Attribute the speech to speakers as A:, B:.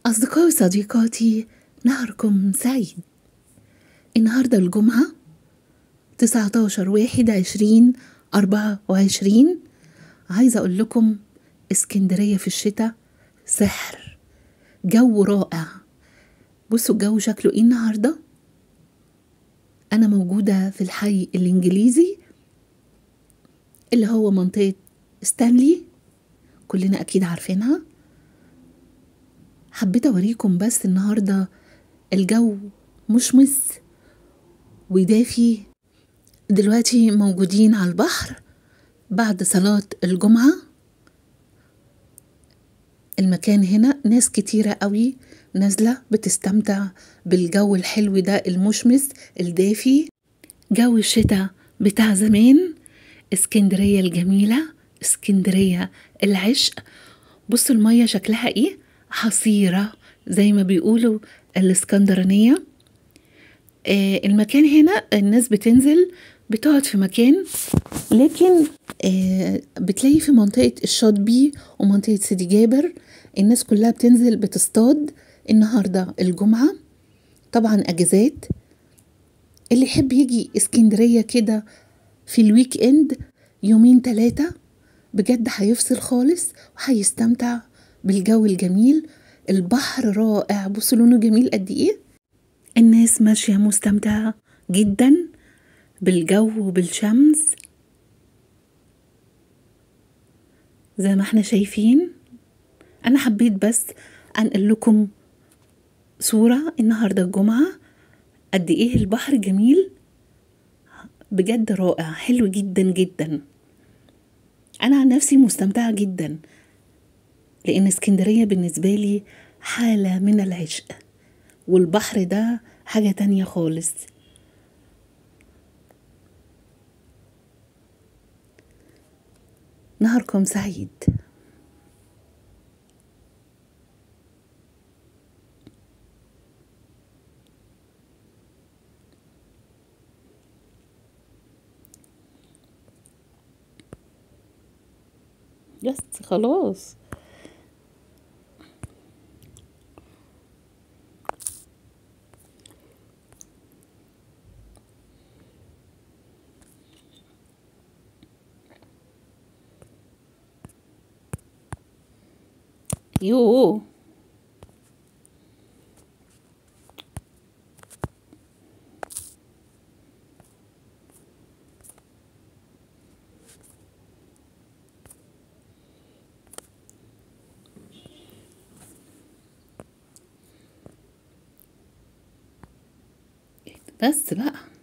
A: أصدقائي وصديقاتي نهاركم سعيد النهاردة الجمعة 19 واحد عشرين أربعة وعشرين عايزة أقول لكم اسكندرية في الشتاء سحر جو رائع بصوا الجو شكله ايه النهاردة أنا موجودة في الحي الإنجليزي اللي هو منطقة ستانلي كلنا أكيد عارفينها حبيت أوريكم بس النهاردة الجو مشمس ودافي دلوقتي موجودين على البحر بعد صلاة الجمعة المكان هنا ناس كتيرة قوي نازلة بتستمتع بالجو الحلو ده المشمس الدافي جو الشتاء بتاع زمان اسكندرية الجميلة اسكندرية العشق بصوا المية شكلها ايه حصيرة زي ما بيقولوا الاسكندرانية آه المكان هنا الناس بتنزل بتقعد في مكان لكن آه بتلاقي في منطقة الشاطبي ومنطقة سيدي جابر الناس كلها بتنزل بتصطاد النهاردة الجمعة طبعا أجازات اللي يحب يجي اسكندرية كده في الويك اند يومين تلاتة بجد هيفصل خالص وهيستمتع بالجو الجميل البحر رائع بصوا لونه جميل قد ايه الناس ماشية مستمتعة جدا بالجو وبالشمس زي ما احنا شايفين انا حبيت بس انقل لكم صورة النهاردة الجمعة قد ايه البحر جميل بجد رائع حلو جدا جدا انا عن نفسي مستمتعة جدا لان اسكندرية بالنسبة لي حالة من العشق والبحر ده حاجة تانية خالص نهاركم سعيد بس خلاص يوه بس بقى